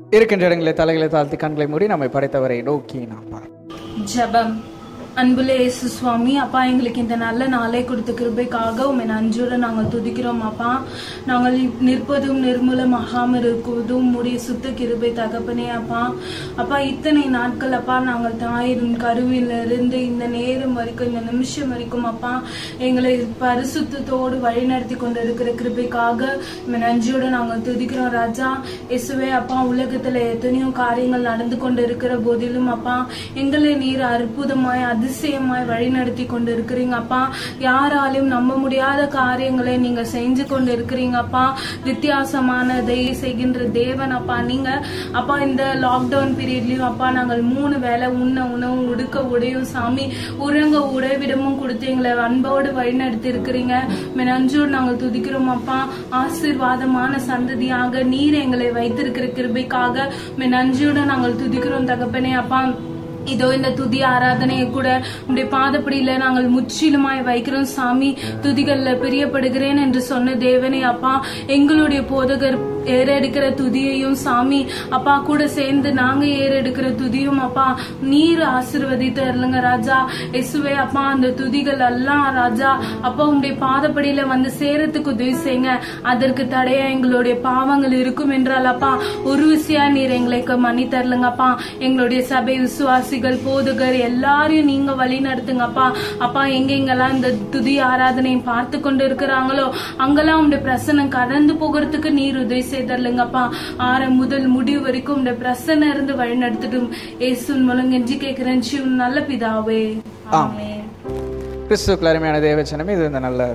இருக்கின்ற இடங்களை தலைகளை தாழ்த்தி கண்களை மூடி நம்மை படைத்தவரை நோக்கி நாம் பார்ப்போம் ஜெபம் அன்புள்ள இயேசு சுவாமி அப்பா எங்களுக்கு இந்த நல்ல நாளை கொடுத்த கிருபைக்காக உண்மை நன்றோட நாங்கள் துதிக்கிறோம் அப்பா நாங்கள் நிற்பதும் நிர்மூலமாகாமல் இருக்குவதும் உடைய சுத்த கிருபை தகப்பனே அப்பா அப்பா இத்தனை நாட்கள் அப்பா நாங்கள் தாயின் கருவிலிருந்து இந்த நேரம் வரைக்கும் இந்த நிமிஷம் வரைக்கும் அப்பா எங்களை பரிசுத்தத்தோடு வழிநடத்தி கொண்டு இருக்கிற கிருபைக்காக உம்மை நன்றியோட நாங்கள் துதிக்கிறோம் ராஜா இயேசுவே அப்பா உலகத்துல எத்தனையோ காரியங்கள் நடந்து கொண்டு இருக்கிற போதிலும் அப்பா எங்களை நீர் அற்புதமாய் அதிசயமாய் வழிநடத்தி கொண்டு இருக்கிறீங்க அப்பா யாராலும் நம்ப முடியாத காரியங்களை நீங்க செஞ்சு கொண்டு இருக்கிறீங்க அப்பா வித்தியாசமானதை செய்கின்ற தேவன் அப்பா நீங்க அப்பா இந்த லாக்டவுன் பீரியட்லயும் அப்பா நாங்கள் மூணு வேளை உண்ண உணவும் உடுக்க உடையும் சாமி உறங்க உறைவிடமும் கொடுத்து எங்களை அன்போடு வழிநடத்தி இருக்கிறீங்க நஞ்சோடு நாங்கள் துதிக்கிறோம் அப்பா ஆசீர்வாதமான சந்ததியாக நீர் எங்களை வைத்திருக்கிற கிருபைக்காக நன்றியோட நாங்கள் துதிக்கிறோம் தகப்பனே அப்பா இதோ இந்த துதி ஆராதனையை கூட உடைய பாதப்படியில நாங்கள் முற்றிலுமாய் வைக்கிறோம் சாமி துதிகள்ல பிரியப்படுகிறேன் என்று சொன்ன தேவனே அப்பா எங்களுடைய போதகர் ஏறெடுக்கிற துதியையும் சாமி அப்பா கூட சேர்ந்து நாங்க ஏறெடுக்கிற துதியும் அப்பா நீர் ஆசிர்வதித்து அருளுங்க ராஜா இசுவே அப்பா அந்த துதிகள் எல்லாம் ராஜா அப்பா உங்களுடைய பாதப்படியில வந்து சேரத்துக்கு உதவி செய்யுங்க அதற்கு தடையா எங்களுடைய பாவங்கள் இருக்கும் என்றால் அப்பா ஒரு விசியா நீர் எங்களுக்கு மன்னித்தரலுங்க அப்பா எங்களுடைய சபை விசுவாசிகள் போதுகர் எல்லாரையும் நீங்க வழி நடத்துங்கப்பா அப்பா எங்கெங்கெல்லாம் இந்த துதி ஆராதனையை பார்த்து கொண்டு இருக்கிறாங்களோ அங்கெல்லாம் உங்களுடைய பிரசனம் கடந்து போகிறதுக்கு நீர் உதவி செய்தரலுங்கப்பா ஆரம் முதல் முடிவு வரைக்கும் உங்களுடைய பிரசனம் இருந்து வழி நடத்திட்டும் ஏசுன் மூலம் கெஞ்சி கேட்கிறேன் சிவன் நல்ல பிதாவே ஆமென் கிறிஸ்துவுக்கு அருமையான தேவச்சனமே இது இந்த நல்ல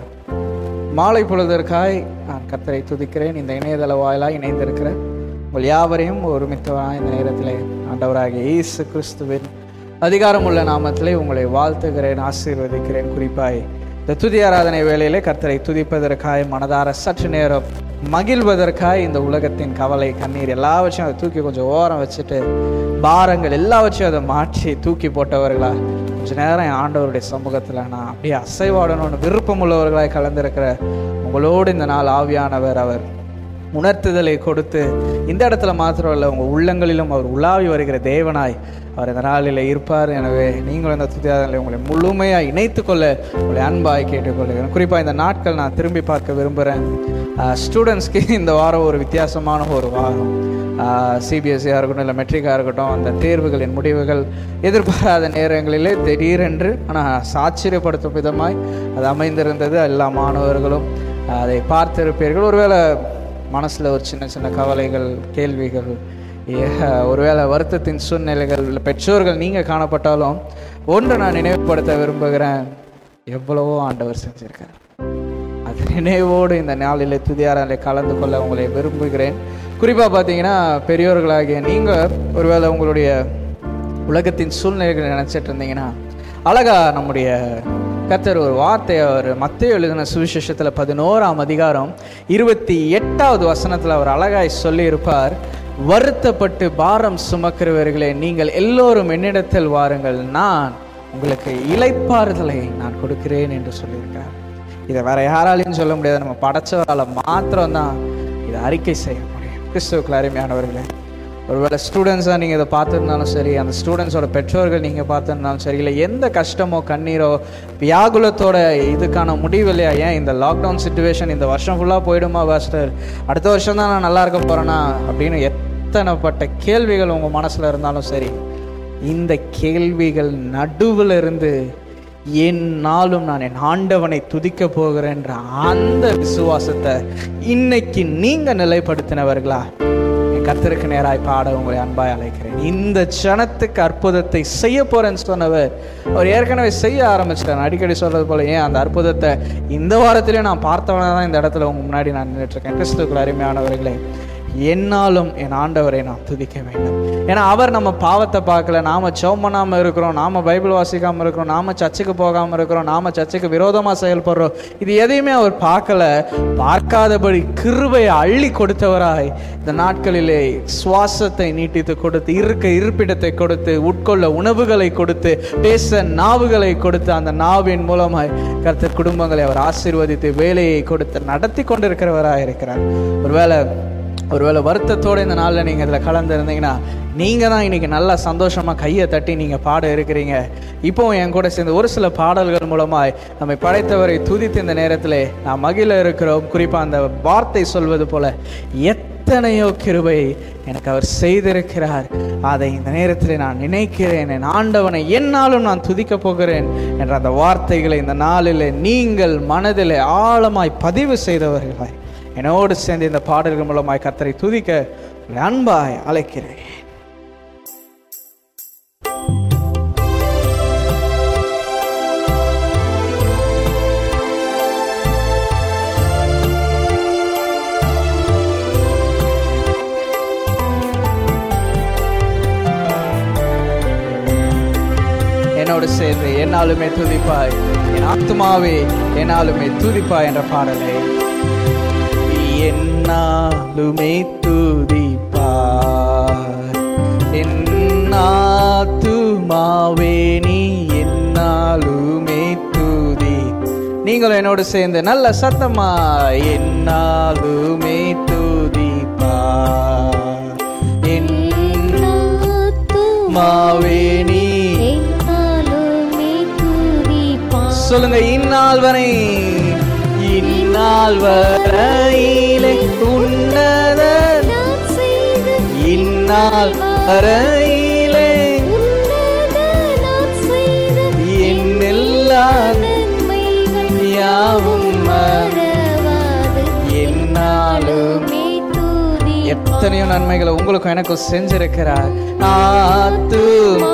மாலை பொழுதற்காய் நான் கர்த்தரை துதிக்கிறேன் இந்த இணையதள வாயிலாக இணைந்திருக்கிற உங்கள் யாவரையும் ஒருமித்தவராக இந்த நேரத்திலே ஆண்டவராகிய இயேசு கிறிஸ்துவின் அதிகாரமுள்ள நாமத்திலே உங்களை வாழ்த்துகிறேன் ஆசீர்வதிக்கிறேன் குறிப்பாய் இந்த துதி ஆராதனை வேளையிலே கர்த்தரை துதிப்பதற்காய் மனதார சற்று நேரம் மகிழ்வதற்காய் இந்த உலகத்தின் கவலை கண்ணீர் எல்லாவற்றையும் அதை தூக்கி கொஞ்சம் ஓரம் வச்சுட்டு பாரங்கள் எல்லாவற்றையும் அதை மாற்றி தூக்கி போட்டவர்களா கொஞ்ச நேரம் என் ஆண்டவருடைய சமூகத்தில் நான் அப்படியே அசைவாடணும்னு விருப்பம் உள்ளவர்களாய் கலந்திருக்கிற உங்களோடு இந்த நாள் ஆவியானவர் அவர் உணர்த்துதலை கொடுத்து இந்த இடத்துல மாத்திரம் இல்லை உங்கள் உள்ளங்களிலும் அவர் உலாவி வருகிற தேவனாய் அவர் இந்த நாளில் இருப்பார் எனவே நீங்களும் இந்த துதியாதலை உங்களை முழுமையாக இணைத்து கொள்ள உங்களை அன்பாய் கேட்டுக்கொள்கிறேன் குறிப்பாக இந்த நாட்கள் நான் திரும்பி பார்க்க விரும்புகிறேன் ஸ்டூடெண்ட்ஸ்க்கு இந்த வாரம் ஒரு வித்தியாசமான ஒரு வாரம் சிபிஎஸ்சியாக இருக்கட்டும் இல்லை மெட்ரிக்காக இருக்கட்டும் அந்த தேர்வுகளின் முடிவுகள் எதிர்பாராத நேரங்களிலே திடீரென்று ஆனால் ஆச்சரியப்படுத்தும் விதமாய் அது அமைந்திருந்தது எல்லா மாணவர்களும் அதை பார்த்திருப்பீர்கள் ஒருவேளை மனசில் ஒரு சின்ன சின்ன கவலைகள் கேள்விகள் ஏ, ஒருவேளை வருத்தத்தின் சூழ்நிலைகள் இல்லை பெற்றோர்கள் நீங்கள் காணப்பட்டாலும் ஒன்று நான் நினைவுபடுத்த விரும்புகிறேன் எவ்வளவோ ஆண்டவர் செஞ்சிருக்கார் அது நினைவோடு இந்த நாளில் துதியாரில் கலந்து கொள்ள உங்களை விரும்புகிறேன் குறிப்பாக பார்த்தீங்கன்னா பெரியோர்களாகிய நீங்கள் ஒருவேளை உங்களுடைய உலகத்தின் சூழ்நிலைகளை நினச்சிட்டு இருந்தீங்கன்னா அழகா நம்முடைய கர்த்தர் ஒரு வார்த்தையை அவர் மத்திய எழுதின சுவிசேஷத்தில் பதினோராம் அதிகாரம் இருபத்தி எட்டாவது வசனத்தில் அவர் அழகாய் சொல்லியிருப்பார் வருத்தப்பட்டு பாரம் சுமக்கிறவர்களே நீங்கள் எல்லோரும் என்னிடத்தில் வாருங்கள் நான் உங்களுக்கு இளைப்பாறுதலை நான் கொடுக்கிறேன் என்று சொல்லியிருக்கார் இதை வேற யாராலையும் சொல்ல முடியாது நம்ம படைச்சவரால் மாத்திரம்தான் இதை அறிக்கை செய்ய முடியும் கிறிஸ்துவுக்கு அருமையானவர்களே ஒருவேளை ஸ்டூடெண்ட்ஸாக நீங்கள் இதை பார்த்துருந்தாலும் சரி அந்த ஸ்டூடெண்ட்ஸோட பெற்றோர்கள் நீங்கள் பார்த்துருந்தாலும் சரி இல்லை எந்த கஷ்டமோ கண்ணீரோ வியாகுலத்தோட இதுக்கான முடிவு இல்லையா ஏன் இந்த லாக்டவுன் சுச்சுவேஷன் இந்த வருஷம் ஃபுல்லாக போயிடுமா பாஸ்டர் அடுத்த வருஷம் தான் நான் நல்லா இருக்க போகிறேன்னா அப்படின்னு எத்தனைப்பட்ட கேள்விகள் உங்கள் மனசில் இருந்தாலும் சரி இந்த கேள்விகள் நடுவில் இருந்து என்னாலும் நான் என் ஆண்டவனை துதிக்க போகிறேன்ற அந்த விசுவாசத்தை இன்னைக்கு நீங்க நிலைப்படுத்தினவர்களா என் கர்த்தருக்கு நேராய் பாட உங்களை அன்பாய் அழைக்கிறேன் இந்த ஜனத்துக்கு அற்புதத்தை செய்ய போறேன்னு சொன்னவர் அவர் ஏற்கனவே செய்ய ஆரம்பிச்சிட்டார் நான் அடிக்கடி சொல்றது போல ஏன் அந்த அற்புதத்தை இந்த வாரத்திலே நான் பார்த்தவன தான் இந்த இடத்துல உங்க முன்னாடி நான் நின்றுட்டு இருக்கேன் கிறிஸ்துக்கள் அருமையானவர்களே என்னாலும் என் ஆண்டவரை நாம் துதிக்க வேண்டும் ஏன்னா அவர் நம்ம பாவத்தை பார்க்கல நாம ஜெபம் பண்ணாம இருக்கிறோம் நாம பைபிள் வாசிக்காம இருக்கிறோம் நாம சர்ச்சுக்கு போகாம இருக்கிறோம் நாம சர்ச்சுக்கு விரோதமா செயல்படுறோம் இது எதையுமே அவர் பார்க்கல பார்க்காதபடி கிருபையை அள்ளி கொடுத்தவராய் இந்த நாட்களிலே சுவாசத்தை நீட்டித்து கொடுத்து இருக்க இருப்பிடத்தை கொடுத்து உட்கொள்ள உணவுகளை கொடுத்து பேச நாவுகளை கொடுத்து அந்த நாவின் மூலமாய் கர்த்தர் குடும்பங்களை அவர் ஆசீர்வதித்து வேலையை கொடுத்து நடத்தி கொண்டிருக்கிறவராய் இருக்கிறார் ஒருவேளை ஒருவேளை வருத்தத்தோடு இந்த நாளில் நீங்கள் இதில் கலந்துருந்தீங்கன்னா நீங்கள் தான் இன்னைக்கு நல்லா சந்தோஷமாக கையை தட்டி நீங்கள் பாட இருக்கிறீங்க இப்போவும் என் கூட சேர்ந்து ஒரு சில பாடல்கள் மூலமாய் நம்மை படைத்தவரை துதித்து இந்த நேரத்தில் நாம் மகிழ இருக்கிறோம் குறிப்பாக அந்த வார்த்தை சொல்வது போல எத்தனையோ கிருபை எனக்கு அவர் செய்திருக்கிறார் அதை இந்த நேரத்தில் நான் நினைக்கிறேன் என் ஆண்டவனை என்னாலும் நான் துதிக்கப் போகிறேன் என்ற அந்த வார்த்தைகளை இந்த நாளில் நீங்கள் மனதில் ஆழமாய் பதிவு செய்தவர்களாய் என்னோடு சேர்ந்து இந்த பாடல்கள் மூலமாய் கத்தரை துதிக்க உங்களை அன்பாய் அழைக்கிறேன் என்னோடு சேர்ந்து என்னாலுமே துதிப்பாய் என் ஆத்துமாவே என்னாலுமே துதிப்பாய் என்ற பாடலை என்னாலுமே துதிப்பாய் என் ஆத்துமாவே நீ என்னாலுமே துதி நீங்களும் என்னோடு சேர்ந்து நல்ல சத்தமா என்னாலுமே துதிப்பாய் என் ஆத்துமாவே நீ சொல்லுங்க இந்நாள் வரை இந்நாள் வரையிலே உன்னத இந்நாள் வரையிலே என் எல்லா யாவும் என்னாலும் எத்தனையோ நன்மைகளை உங்களுக்கும் எனக்கும் செஞ்சிருக்கிறார் ஆத்து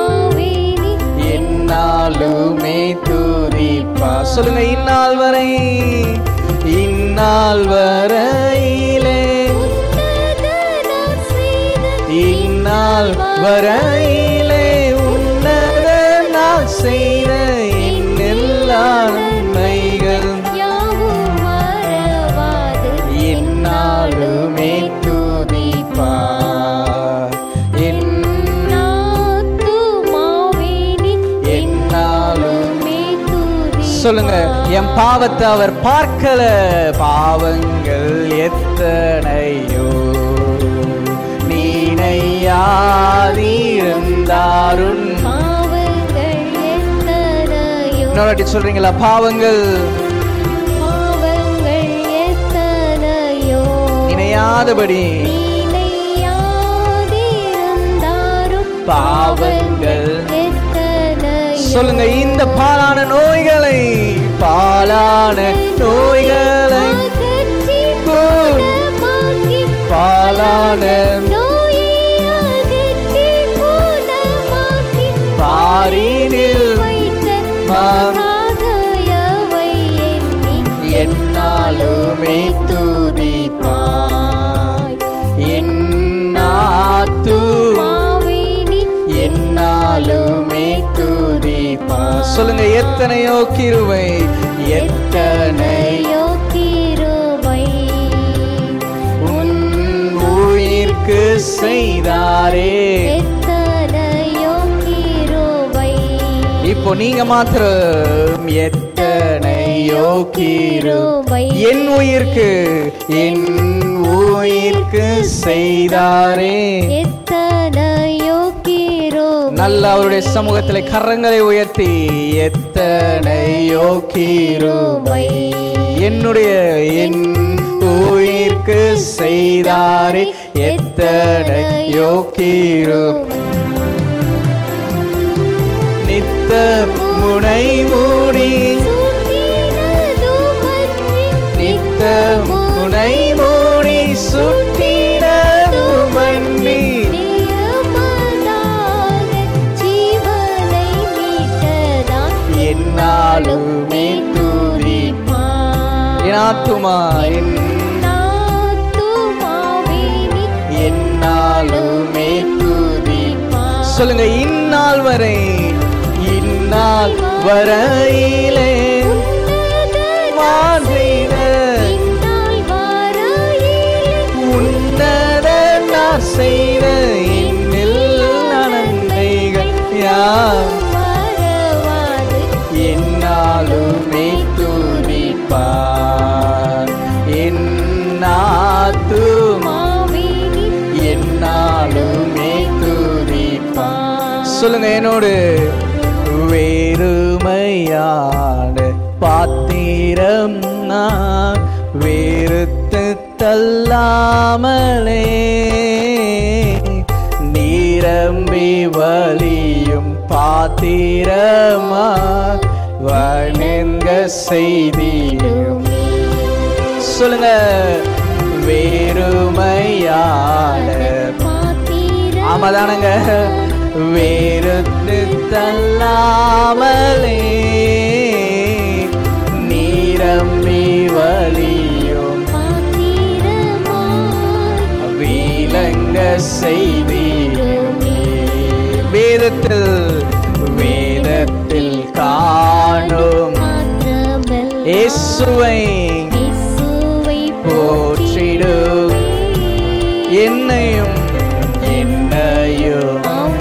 என்னாலுமே துதிப்பா சொல்லுங்க இந்நாள் வரை இந்நாள் வரையிலே இந்நாள் வரையிலே உன்னத நான் செய்த என் எல்லா நன்மைகள் என்னாலுமே துதிப்பா என் என்னாலும் சொல்லுங்க என் பாவத்தை அவர் பார்க்கல பாவங்கள் எத்தனையோ நீனையாதிருந்தாருன் இன்னொரு வாட்டி சொல்றீங்களா பாவங்கள் நினையாதபடி பாவங்கள் சொல்லுங்க இந்த பாலான நோய்களை பாலான நோய்களை பாலான பாரினில் என்னாலுமே துதிப்பாய் என்னாத்து என்னாலுமே துதிப்பா சொல்லுங்க எத்தனையோ கிருவை எத்தனை உன் உயிர்க்கு செய்தாரே இப்போ நீங்க மாத்திரம் எத்தனையோ கிருபை என் உயிர்க்கு என் உயிர்க்கு செய்தாரே நல்ல அவருடைய சமூகத்தில் கரங்களை உயர்த்தி எத்தனையோ கிருபை என்னுடைய என் உயிர்க்கு செய்தாரே எத்தனையோ கிருபை நித்த முனை மூடி நித்த முனை மூடி சுற்றினது மன்னி என்னாலுமே துதிப்பா என் ஆத்துமா என் என்னாலுமே துதிப்பா சொல்லுங்க இந்நாள் வரை இந்நாள் வரையிலே வாழ்கிற உன்னத நான் செய்த என்னில் நன்மைகள் யார் என்னாலுமே துதிப்பார் என்னாத்துமா சொல்லுங்க என்னோடு வேறுமையான பாத்திரம் நான் வேறுத்து தள்ளாமலே நீரம்பி வலியும் பாத்திரமா வணங்க செய்திடும் சொல்லுங்க வேறுமையான ஆமாதானுங்க வேறுத்து தள்ளாமலே நீரம்பி வலியும் வீலங்க செய்திடுமே வேதத்தில் வேதத்தில் காணும் இயேசுவை போற்றிடும் என்னையும் என்னையும்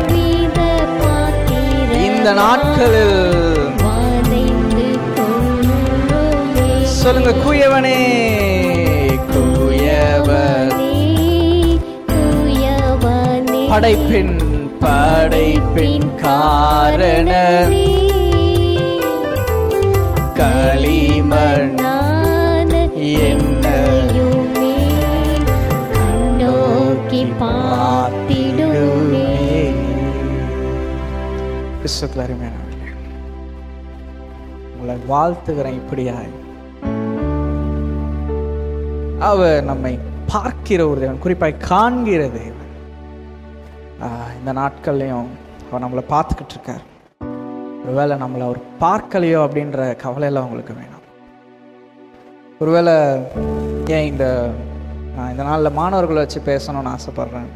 இந்த நாட்களில் சொல்லுங்க குயவனே குயவன் படைப்பின் படைப்பின் காரண களிமண் என்ன நோக்கி பார்த்திடுமே கிறிஸ்துக்கள் அருமையானவர்களே உங்களை வாழ்த்துகிறேன் இப்படியாய் அவர் நம்மை பார்க்கிற ஒரு தேவன் குறிப்பாய் காண்கிற தேவன் ஆஹ், இந்த நாட்கள்லையும் அவர் நம்மளை பார்த்துக்கிட்டு இருக்கார் ஒருவேளை நம்மளை அவர் பார்க்கலையோ அப்படின்ற கவலையெல்லாம் உங்களுக்கு வேணாம் ஒருவேளை ஏன் இந்த நான் இந்த நாளில் மாணவர்களை வச்சு பேசணும்னு ஆசைப்பட்றேன்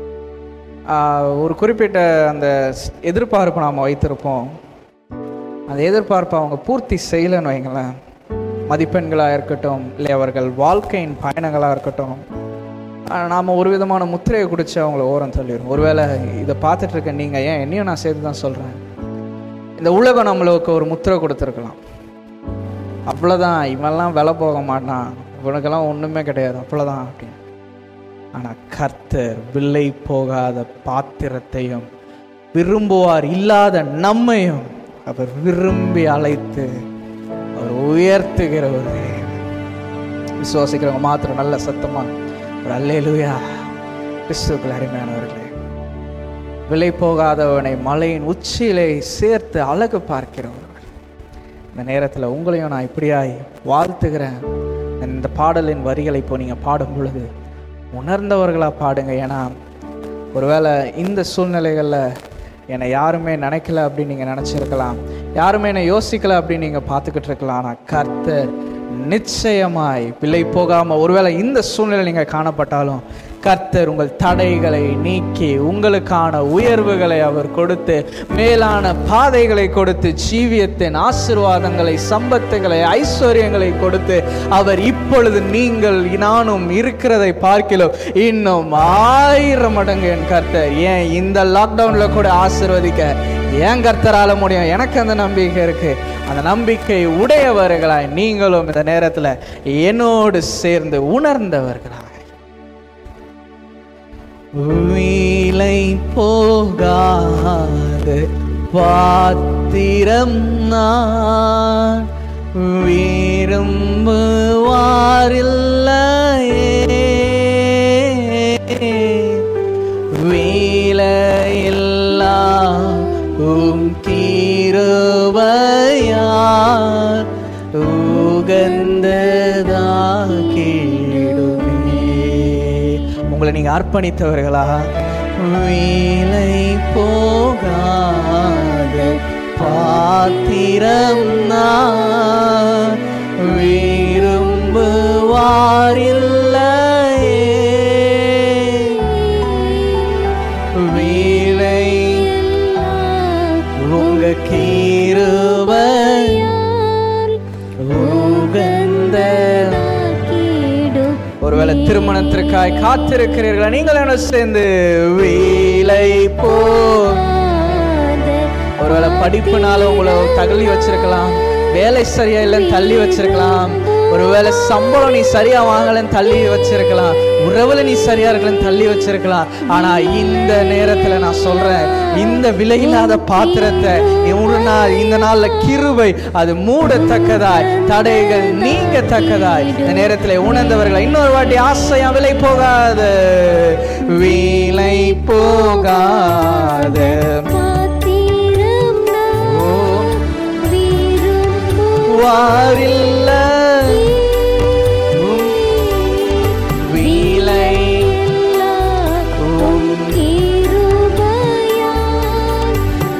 ஆஹ் ஒரு குறிப்பிட்ட அந்த ஸ்- எதிர்பார்ப்பு நாம் வைத்திருப்போம் அந்த எதிர்பார்ப்பை அவங்க பூர்த்தி செய்யலைன்னு வைங்களேன் மதிப்பெண்களாக இருக்கட்டும் இல்லை அவர்கள் வாழ்க்கையின் பயணங்களாக இருக்கட்டும் நாம் ஒரு விதமான முத்திரையை குடிச்சு அவங்கள ஓரம் தள்ளிடும் ஒருவேளை இதை பார்த்துட்டு இருக்க நீங்கள் ஏன் என்னையும் நான் சேர்த்து தான் சொல்கிறேன் இந்த உலகம் நம்மளுக்கு ஒரு முத்திரை கொடுத்துருக்கலாம் அவ்வளோதான் இவன்லாம் விலை போக மாட்டான் இவனுக்கெல்லாம் ஒன்றுமே கிடையாது அவ்வளோதான் அப்படின்னு ஆனால் கர்த்தர் விலை போகாத பாத்திரத்தையும் விரும்புவார் இல்லாத நம்மையும் அவர் விரும்பி அழைத்து அவர் உயர்த்துகிற ஒரு தேவன். விசுவாசிக்கிறவங்க மாத்திரம் நல்ல சத்தமா ஒரு அல்லேலூயா கிறிஸ்துக்கள் அருமையானவர்களே விலை போகாதவனை மலையின் உச்சியிலே சேர்த்து அழகு பார்க்கிறவர் இந்த நேரத்தில் உங்களையும் நான் இப்படியாய் வாழ்த்துகிறேன் இந்த பாடலின் வரிகளை இப்போ நீங்கள் பாடும் பொழுது உணர்ந்தவர்களாக பாடுங்க ஏன்னா ஒருவேளை இந்த சூழ்நிலைகளில் என்னை யாருமே நினைக்கல அப்படின்னு நீங்கள் நினச்சிருக்கலாம் யாருமே என்னை யோசிக்கல அப்படின்னு நீங்கள் பார்த்துக்கிட்டு இருக்கலாம் ஆனால் கர்த்தர் நிச்சயமாய் விலை போகாமல் ஒருவேளை இந்த சூழ்நிலை நீங்கள் காணப்பட்டாலும் கர்த்தர் உங்கள் தடைகளை நீக்கி உங்களுக்கான உயர்வுகளை அவர் கொடுத்து மேலான பாதைகளை கொடுத்து ஜீவியத்தின் ஆசீர்வாதங்களை சம்பத்துகளை ஐஸ்வர்யங்களை கொடுத்து அவர் இப்பொழுது நீங்கள் நானும் இருக்கிறதை பார்க்கிலும் இன்னும் ஆயிரம் மடங்கு என் கர்த்தர் ஏன் இந்த லாக்டவுன்ல கூட ஆசீர்வதிக்க ஏன் கர்த்தரால முடியும் எனக்கு அந்த நம்பிக்கை இருக்கு அந்த நம்பிக்கை உடையவர்களாய் நீங்களும் இந்த நேரத்தில் என்னோடு சேர்ந்து உணர்ந்தவர்களாய் வீலை போகாத பாத்திரம் நான் விரும்புவாரில்லையே வீலையில்லா உம் தீருவையார் உகந்ததாக்கிடுமே உங்களை நீங்க அர்ப்பணித்தவர்களா வீலை போகாத பாத்திரம் நான் விரும்புவாரில்லையே வீலை உங்க கீருவை உகந்த ஒருவேளை திருமணத்திற்காய் காத்திருக்கிறீர்களா நீங்கள் என்ன சேர்ந்து வீலை போ ஒருவேளை படிப்புனால உங்களை தள்ளி வச்சிருக்கலாம் வேலை சரியா இல்லைன்னு தள்ளி வச்சிருக்கலாம் ஒருவேளை சம்பளம் நீ சரியா வாங்கலன்னு தள்ளி வச்சிருக்கலாம் உறவுல நீ சரியா இருக்கலன்னு தள்ளி வச்சிருக்கலாம் ஆனா இந்த நேரத்துல நான் சொல்றேன் இந்த விலையில்லாத பாத்திரத்தை ஒரு நாள் இந்த நாள்ல கிருபை அது மூடத்தக்கதாய் தடைகள் நீங்கத்தக்கதாய் இந்த நேரத்துல உணர்ந்தவர்களை இன்னொரு வாட்டி ஆசையா விலை போகாத விலை போகாத பாத்திரம் நான் ஓ விரும்பும் வாரில்ல விலை உம் கிருபையால்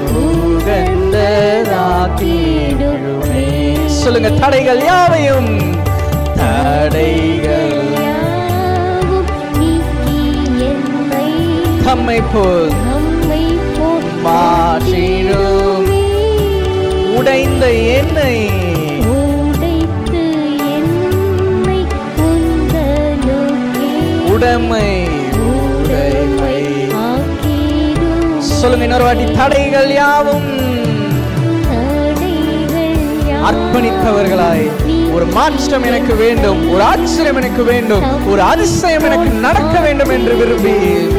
உகந்ததாக்கிடுமே. சொல்லுங்க தடைகள் யாவையும் தடைகள் யாவும் நீக்கி என்னை தம்மை போல் நம்மை போல் மாற்றிடும் உடைந்த எண்ணெய் உடைத்து என்னை உந்தனுக்கே உடைமை உடைமை ஆக்கிடும் சொல்லுங்க இன்னொரு வாட்டி தடைகள் யாவும் தடைகள் யாவும் அர்ப்பணித்தவர்களாய் ஒரு மாற்றம் எனக்கு வேண்டும் ஒரு ஆச்சரியம் எனக்கு வேண்டும் ஒரு அதிசயம் எனக்கு நடக்க வேண்டும் என்று விரும்பி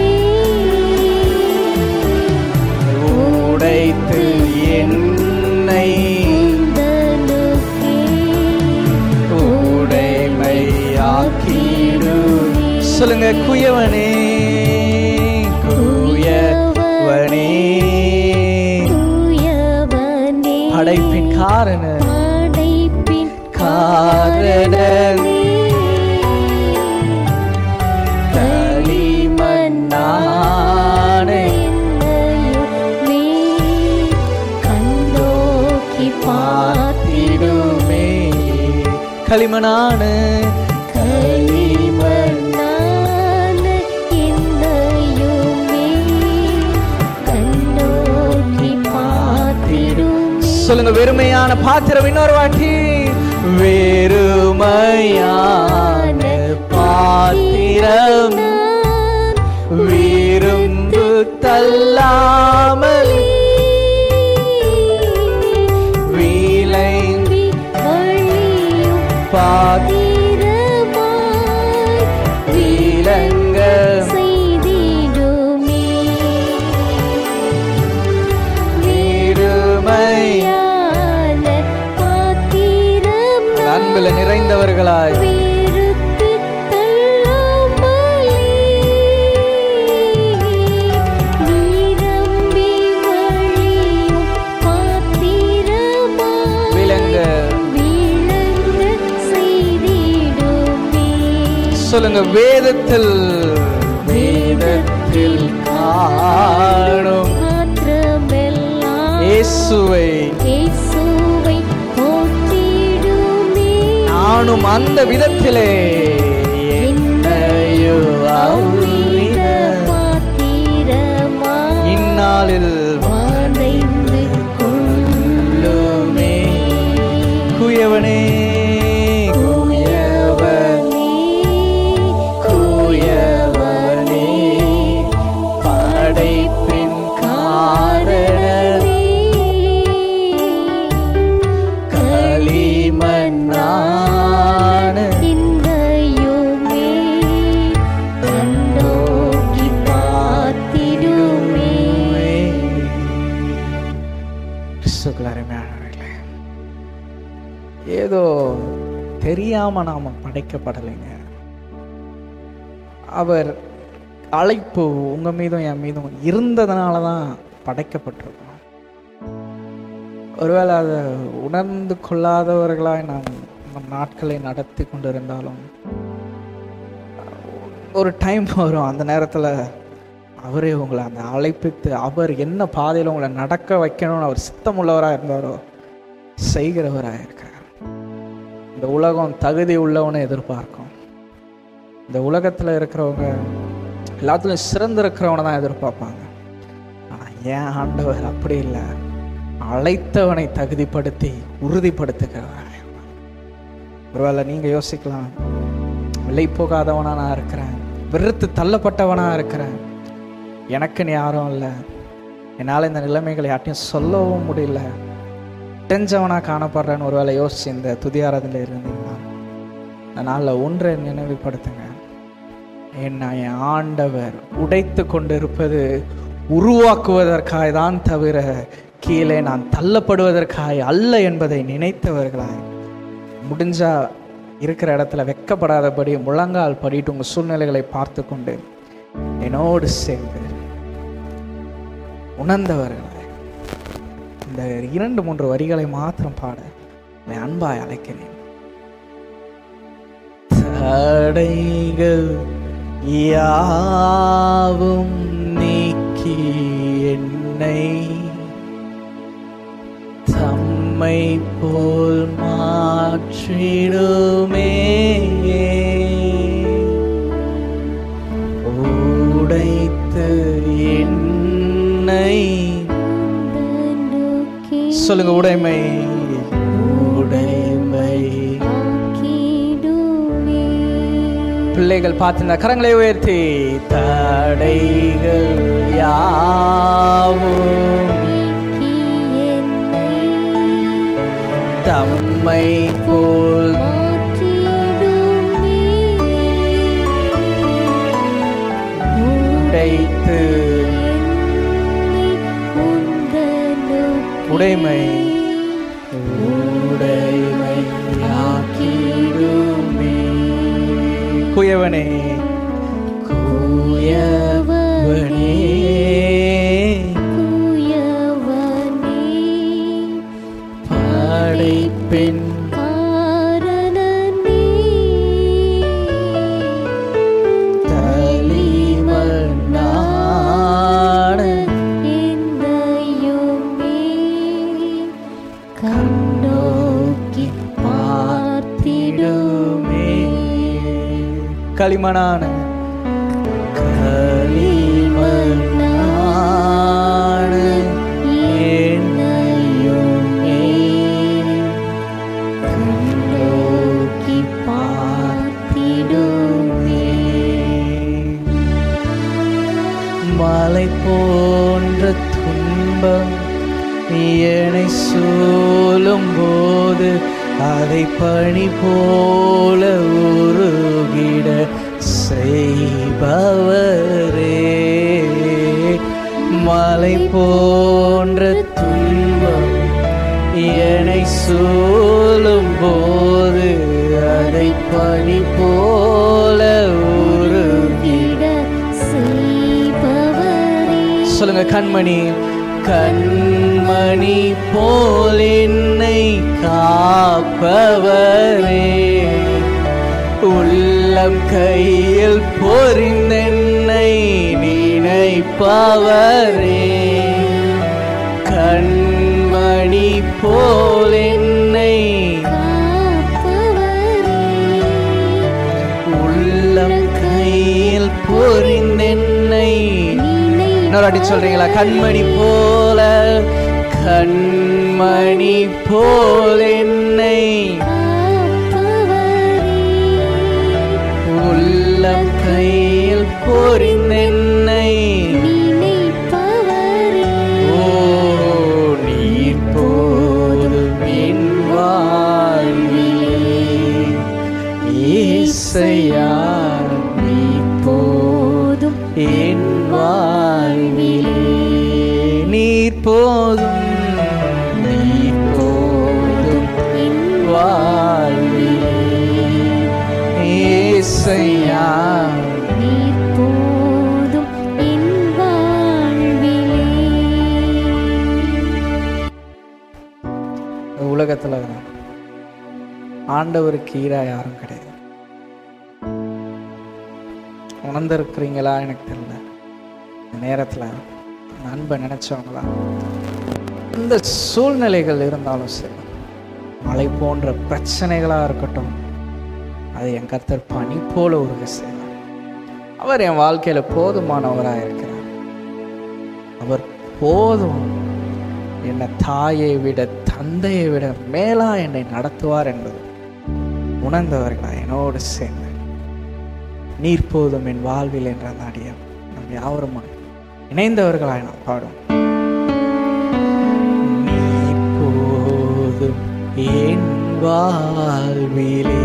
உடைத்து என்னை உந்தனுக்கே உடைமையாக்கிடு சொல்லுங்க குயவனே குயவனே தூயவனே படைப்பின் காரண படைப்பின் காரணனே களிமண்ணான என்னையுமே கண்ணோக்கி பார்த்திடுமே களிமணான களிமண்ணான என்னையுமே கண்ணோக்கி பார்த்திடும் சொல்லுங்க வெறுமையான பாத்திரம் இன்னொரு வாட்டி வெறுமையான பாத்திரம் விரும்பு தள்ளாமல் விளைந்து வழியும் பாத்திரமாய் விளங்க செய்திடுமே வெறுமை யான பாத்திரம் அன்புல நிறைந்தவர்களாய் விருத்து தள்ளாமலே நிரம்பி வழியும் பாத்திரமாய் விளங்க விளங்க செய்திடுமே சொல்லுங்க வேதத்தில் வேதத்தில் காணும் மாத்திரமெல்லாம் இயேசுவை இயேசுவை போற்றிடுமே நானும் அந்த விதத்திலே என்னையோ அவ்வித பாத்திரமா இந்நாளில் வளைந்து கொள்ளுமே குயவனே குயவனே குயவனே படைப்பின் காரணனே களிமண்ணான இன்னையுமே கண்ணோக்கி பார்த்திடுமே கிறிஸ்துக்கள் அருமையானவர்களே ஏதோ தெரியாம நாம படைக்கப்படலைங்க அவர் அழைப்பு உங்க மீதும் என் மீதும் இருந்ததுனால தான் படைக்கப்பட்டிருக்கோம் ஒருவேளை அதை உணர்ந்து கொள்ளாதவர்களாய் நாம் நம் நாட்களை நடத்தி கொண்டிருந்தாலும் ஒரு டைம் வரும் அந்த நேரத்தில் அவரே உங்களை அந்த அழைப்பித்து அவர் என்ன பாதையில் உங்களை நடக்க வைக்கணும்னு அவர் சித்தமுள்ளவராக இருந்தாரோ செய்கிறவராக இருக்கிறார் இந்த உலகம் தகுதி உள்ளவனை எதிர்பார்க்கும் இந்த உலகத்தில் இருக்கிறவங்க எல்லாத்துலையும் சிறந்திருக்கிறவனை தான் எதிர்பார்ப்பாங்க ஆனால் ஏன் ஆண்டவர் அப்படி இல்லை அழைத்தவனை தகுதிப்படுத்தி உறுதிப்படுத்துகிறவராக இருக்கிறார். ஒருவேளை நீங்கள் யோசிக்கலாம் விலை போகாதவனா நான் இருக்கிறேன் வெறுத்து தள்ளப்பட்டவனா இருக்கிறேன் எனக்குன்னு யாரும் இல்லை என்னால் இந்த நிலைமைகளை யார்ட்டையும் சொல்லவும் முடியல தெரிஞ்சவனா காணப்படுறேன்னு ஒருவேளை யோசிச்சு இந்த துதியாரதில் இருந்தீங்கன்னா இந்த நாளில் ஒன்றை நினைவுபடுத்துங்க என்ன என் ஆண்டவர் உடைத்து கொண்டிருப்பது உருவாக்குவதற்காய் தான் தவிர கீழே நான் தள்ளப்படுவதற்காய் அல்ல என்பதை நினைத்தவர்களாய் முடிஞ்சா இருக்கிற இடத்துல வெக்கப்படாதபடி முழங்கால் படிட்டு உங்கள் சூழ்நிலைகளை பார்த்து கொண்டு என்னோடு சேர்ந்து உணர்ந்தவர்களாய் இந்த இரண்டு மூன்று வரிகளை மாத்திரம் பாட உன்னை அன்பாய் அழைக்கிறேன் தடைகள் யாவும் நீக்கி என்னை தம்மை போல் மாற்றிடுமே உடைத்து என்னை நோக்கி சொல்லுங்க உடைமை உடைமை ஆக்கிடுமே பிள்ளைகள் பார்த்து இந்த கரங்களை உயர்த்தி தடைகள் யாவும் நீக்கி என்னை தம்மை போல் மாற்றிடுமே உடைத்து என்னை உந்தனுக்கே உடைமை உடைமை ஆக்கிடுமே குயவனே குயவனே குயவனே படைப்பின் காரணனே தலிவனான என்னையுமே கண்ணோக்கி பார்த்திடுமே களிமணான களிமண்ணான என்னையுமே கண்ணோக்கி பார்த்திடுமே மலை போன்ற துன்பம் என்னை சூழும் போது அதை பனி போல உருகிட செய்பவரே மலை போன்ற துன்பம் என்னை சூழும் போது அதை பனி போல உருகிட விட செய்பவரே சொல்லுங்க கண்மணி கண்மணி போல் என்னை காப்பவரே உள்ளம் கையில் பொறிந்தென்னை நினைப்பவரே கண்மணி போல் என்னை காப்பவரே உள்ளம் கையில் பொறிந்தென்னை இன்னொரு அடி சொல்றீங்களா கண்மணி போல கண்மணி போல் என்னை உள்ளம் கையில் பொறிந்தென்னை ஓ நீர் போதும் என் வாழ்விலே ஏசையா நீ போதும் என் வாழ்விலே நீர் போதும் நீர் போதும் வாழ்விலே ஏசையா உலகத்துல ஆண்டவருக்கு ஈரா யாரும் கிடையாது உணர்ந்திருக்கிறீங்களா எனக்கு தெரியல இந்த நேரத்துல அந்த அன்பை நினைச்சவங்களா இந்த சூழ்நிலைகள் இருந்தாலும் சரி மலை போன்ற பிரச்சனைகளா இருக்கட்டும் அது என் கர்த்தர் பனி போல உருக செய்வார் அவர் என் வாழ்க்கையில போதுமானவராக இருக்கிறார் அவர் போதும் என்னை தாயை விட தந்தையை விட மேலா என்னை நடத்துவார் என்பது உணர்ந்தவர்களா என்னோடு சேர்ந்து நீர் போதும் என் வாழ்வில் என்ற அந்த அடியம் நம் யாவரும் இணைந்தவர்களாய் நாம் பாடும் நீர் போதும் என் வாழ்விலே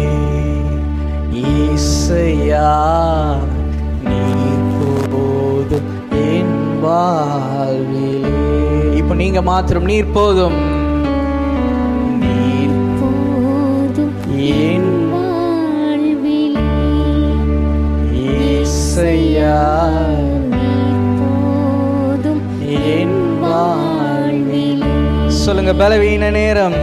ஈசையா நீர் போதும் என் வாழ்விலே இப்போ நீங்க மாத்திரம் நீர் போதும் நீர் போதும் என் வாழ்விலே ஈசையா நீர் போதும் என் வாழ்விலே சொல்லுங்க பலவீன நேரம்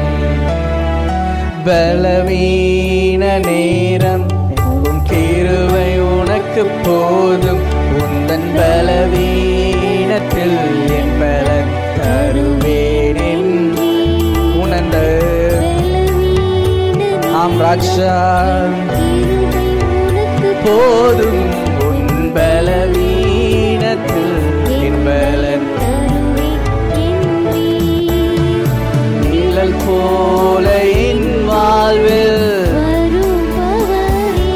பலவீன நேரம் உன் கிருவை உனக்கு போதும் உந்தன் பலவீனத்தில் என் பலன் தருவேன் என்று உணர்ந்த ஆம் ராஜா கிருபை உனக்கு போதும் உன் பலவீனத்தில் என் பலன் தருவேன் என்றீர். நிழல் போல என் வாழ்வில் வருபவரே,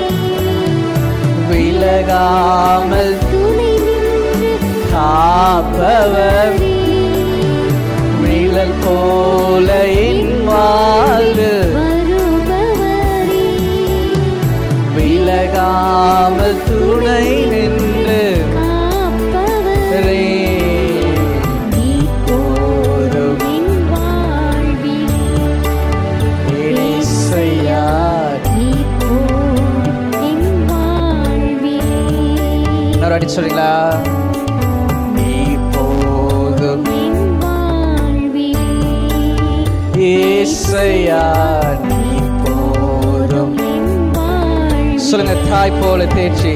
விலகாமல் துணை நின்று காப்பவர் நிழல் போல என் வாழ்வில் வருபவரே, விலகாமல் துணை நின்று காப்பவரே, நீர் போதும் என் வாழ்விலே. இசையா நீர் போதும் என் வாழ்விலே. இன்னொரு அடி சொல்றீங்களா நீ போதும் என் வாழ்விலே. ஏசையா நீ போதும் என் வாழ்விலே. சொல்லுங்க தாய் போல தேர்ச்சி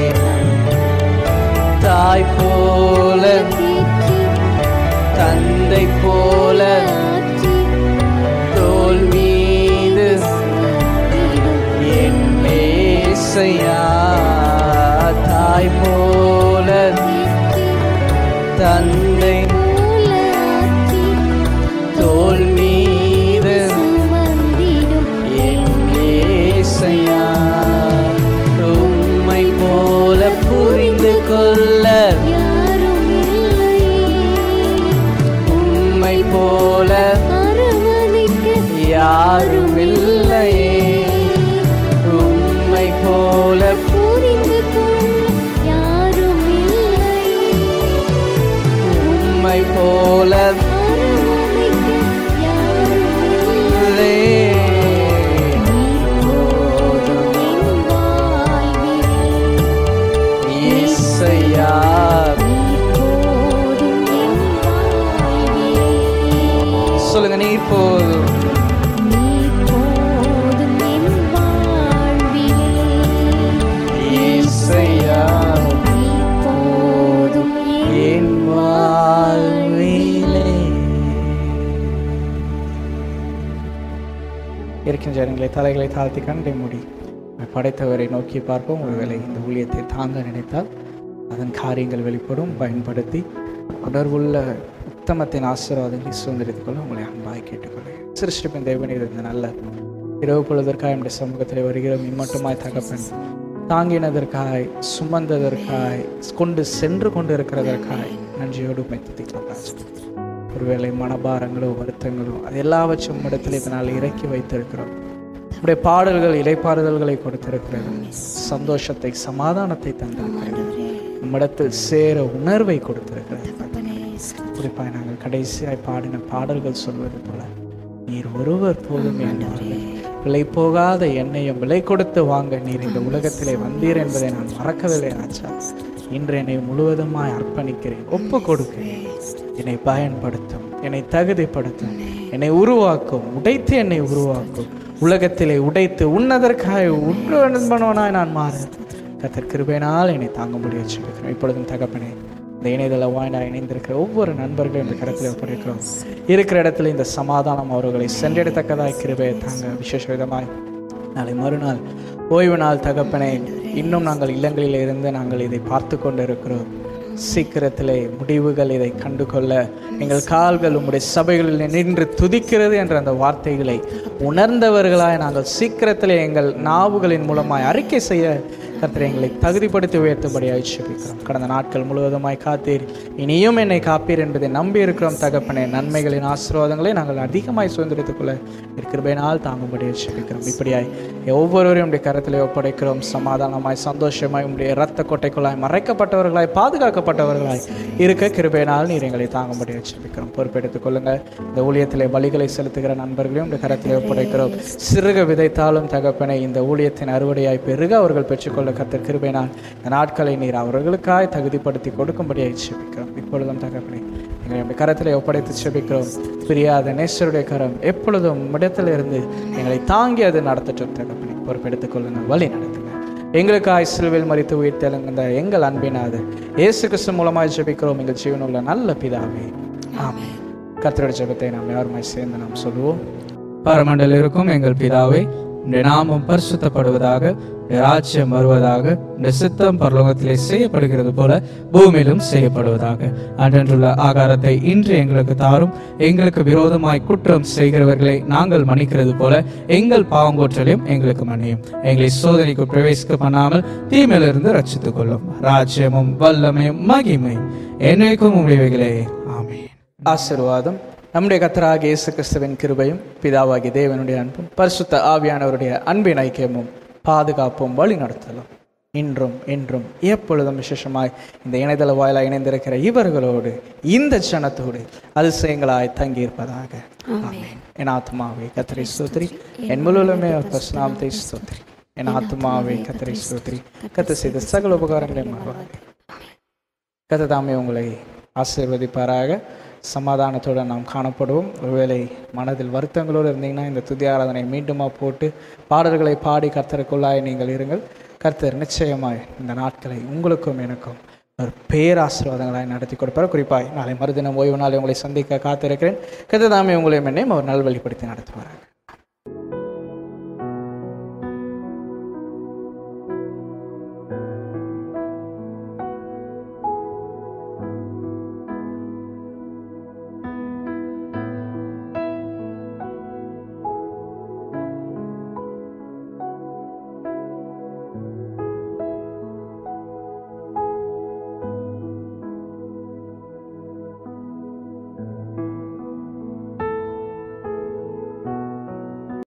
தாய் போல தேற்றி தந்தை போல ஆற்றி தோல் மீது என் ஏசையா தாய் போல தந்தை போல ஆற்றி தோல் மீது சுமந்திடும் என் ஏசையா உம்மை போல புரிந்து கொள்ள யாரும் இல்லை உம்மை போல அரவணைக்க யாரும் இல்லையே உம்மை போல புரிந்து கொள்ள யாரும் இல்லை உம்மை போல அரவணைக்க யாரும் இல்லை இல்லையே. போதும் என் வாழ்விலே இசையா போதும் என் வாழ்விலே சொல்லுங்க நீர் போதும் நீ போதும் என் வாழ்விலே இசையா நீ போதும் என் என் வாழ்விலே இருக்கின்ற ஜனங்களை தலைகளை தாழ்த்தி கண்டை மூடி நம்மை படைத்தவரை நோக்கி பார்ப்போம் ஒருவேளை இந்த ஊழியத்தை தாங்க நினைத்தால் அதன் காரியங்கள் வெளிப்படும் பயன்படுத்தி உணர்வுள்ள உத்தமத்தின் ஆசீர்வாதங்களை சுதந்திரித்துக் கொள்ள உங்களை அன்பாய் கேட்டுக்கொள்கிறேன் சிருஷ்டிப்பின் தேவனே இந்த நல்ல இரவு பொழுதற்காக நம்முடைய சமூகத்தில் வருகிறோம் இம்மட்டுமாய் தகப்பன் தாங்கினதற்காய் சுமந்ததற்காய் கொண்டு சென்று கொண்டு இருக்கிறதற்காய் நன்றியோடு உம்மை துதிக்கிறோம் ராஜா. ஒருவேளை மனபாரங்களோ வருத்தங்களோ அது எல்லாவற்றும் உம்மிடத்தில் இதனால் இறக்கி வைத்திருக்கிறோம் உடைய பாடல்கள் இலைப்பாறுதல்களை கொடுத்திருக்கிறது சந்தோஷத்தை சமாதானத்தை தந்திருக்கிறது உம்மிடத்தில் சேர உணர்வை கொடுத்திருக்கிறது குறிப்பாக நாங்கள் கடைசியாய் பாடின பாடல்கள் சொல்வது போல நீர் ஒருவர் போதும் என்பார்கள் விலை போகாத எண்ணெயும் விலை கொடுத்து வாங்க நீர் இந்த உலகத்திலே வந்தீர் என்பதை நான் மறக்கவில்லை ஆச்சா இன்று என்னை முழுவதுமாய் அர்ப்பணிக்கிறேன் ஒப்பு கொடுக்கிறேன் என்னை பயன்படுத்தும் என்னை தகுதிப்படுத்தும் என்னை உருவாக்கும் உடைத்து என்னை உருவாக்கும் உலகத்திலே உடைத்து உன்னதற்காக உற்று அன்பனவனாய் நான் மாற கத்தர் கிருபையினால் என்னை தாங்க முடிய வச்சிருக்கிறேன் இப்பொழுதும் தகப்பனே இந்த இணையதள வாயினா இணைந்திருக்கிற ஒவ்வொரு நண்பர்களும் இந்த கருத்தில் ஒப்படைக்கிறோம் இருக்கிற இடத்துல இந்த சமாதானம் அவர்களை சென்றெடுத்தக்கதாய் கிருபையை தாங்க விசேஷ விதமாய் நாளை மறுநாள் ஓய்வு நாள் தகப்பனே இன்னும் நாங்கள் இல்லங்களில் இருந்து நாங்கள் இதை பார்த்து கொண்டு இருக்கிறோம் சீக்கிரத்திலே முடிவுகள் இதை கண்டு கொள்ள எங்கள் கால்கள் உம்முடைய சபைகளில் நின்று துதிக்கிறது என்ற அந்த வார்த்தைகளை உணர்ந்தவர்களாய் நாங்கள் சீக்கிரத்திலே எங்கள் நாவுகளின் மூலமாய் அறிக்கை செய்ய கர்த்தரை எங்களை தகுதிப்படுத்தி உயர்த்தும்படியாய் ஜெபிக்கிறோம் கடந்த நாட்கள் முழுவதுமாய் காத்தீர் இனியும் என்னை காப்பீர் என்பதை நம்பி இருக்கிறோம் தகப்பனே நன்மைகளின் ஆசீர்வாதங்களை நாங்கள் அதிகமாய் சுதந்திரத்துக்குள்ள இருக்கிறபையினால் தாங்கும்படியாய் ஜெபிக்கிறோம் இப்படியாய் ஒவ்வொருவரையும் உடைய கரத்திலே ஒப்படைக்கிறோம் சமாதானமாய் சந்தோஷமாய் உடைய இரத்த கொட்டைக்குள்ளாய் மறைக்கப்பட்டவர்களாய் பாதுகாக்கப்பட்டவர்களாய் இருக்க கிருபையினால் நீர் எங்களை தாங்கும்படியாய் ஜெபிக்கிறோம் பொறுப்பெடுத்துக் கொள்ளுங்க இந்த ஊழியத்திலே பலிகளை செலுத்துகிற நண்பர்களையும் உடைய கரத்திலே ஒப்படைக்கிறோம் சிறுக விதைத்தாலும் தகப்பனை இந்த ஊழியத்தின் அறுவடையாய் பெருக அவர்கள் பெற்றுக்கொள்ள கத்தர் கிருபையினால் இந்த நாட்களை நீர் அவர்களுக்காய் தகுதிப்படுத்தி கொடுக்கும்படியாய் ஜெபிக்கிறோம் இப்பொழுதும் தகப்பனை எங்களை நம்முடைய கரத்திலே ஒப்படைத்து ஜெபிக்கிறோம் பிரியாத நேசருடைய கரம் எப்பொழுதும் இடத்திலிருந்து எங்களை தாங்கி அது நடத்தட்டும் தகப்பனை பொறுப்பெடுத்துக் கொள்ளுங்கள் வழி நடத்துங்க எங்களுக்காய் சிலுவில் மறித்து உயிர் தெலுங்குந்த எங்கள் அன்பினாது இயேசு கிறிஸ்து மூலமாய் ஜெபிக்கிறோம் எங்கள் ஜீவனுள்ள நல்ல பிதாவே ஆமென் கர்த்தருடைய ஜெபத்தை நாம் யாருமாய் சேர்ந்து நாம் சொல்லுவோம் பரமண்டல இருக்கும் எங்கள் பிதாவே உடைய நாமம் பரிசுத்தப்படுவதாக உடைய ராஜ்யம் வருவதாக உடைய சித்தம் பரலோகத்திலே செய்யப்படுகிறது போல பூமியிலும் செய்யப்படுவதாக அன்றன்றுள்ள ஆகாரத்தை இன்று எங்களுக்கு தாரும் எங்களுக்கு விரோதமாய் குற்றம் செய்கிறவர்களை நாங்கள் மன்னிக்கிறது போல எங்கள் பாவங்கோற்றலையும் எங்களுக்கு மன்னியும் எங்களை சோதனைக்கு பிரவேசிக்க பண்ணாமல் தீமையிலிருந்து ரட்சித்துக் கொள்ளும் ராஜ்யமும் வல்லமையும் மகிமையும் என்னைக்கும் உடையவைகளே ஆமென் ஆசீர்வாதம் நம்முடைய கத்தராகிய இயேசு கிறிஸ்துவின் கிருபையும் பிதாவாகிய தேவனுடைய அன்பும் பரிசுத்த ஆவியானவருடைய அன்பின் ஐக்கியமும் பாதுகாப்பும் வழி நடத்தலும் இன்றும் என்றும் எப்பொழுதும் விசேஷமாய் இந்த இணையதள வாயிலாக இணைந்திருக்கிற இவர்களோடு இந்த ஜனத்தோடு அதிசயங்களாய் தங்கியிருப்பதாக ஆமென் என் ஆத்மாவே கத்தரை ஸ்தோத்திரி என் முழுவலுமே பசுநாமத்தை ஸ்தோத்திரி என் ஆத்மாவே கத்தரை ஸ்தோத்திரி கத்த செய்த சகல உபகாரங்களை மறவாதே கத்த தாமே உங்களை ஆசீர்வதிப்பாராக சமாதானத்துடன் நாம் காணப்படுவோம் ஒருவேளை மனதில் வருத்தங்களோடு இருந்தீங்கன்னா இந்த துதி ஆராதனை மீண்டுமா போட்டு பாடல்களை பாடி கர்த்தருக்குள்ளாய் நீங்கள் இருங்கள் கர்த்தர் நிச்சயமாய் இந்த நாட்களை உங்களுக்கும் எனக்கும் ஒரு பேராசீர்வாதங்களாய் நடத்தி கொடுப்பார் குறிப்பாய் நாளை மறுதினம் ஓய்வு நாளை உங்களை சந்திக்க காத்திருக்கிறேன் கர்த்தர் தாமே உங்களையும் என்னையும் அவர் நல்வழிப்படுத்தி நடத்துவார்கள்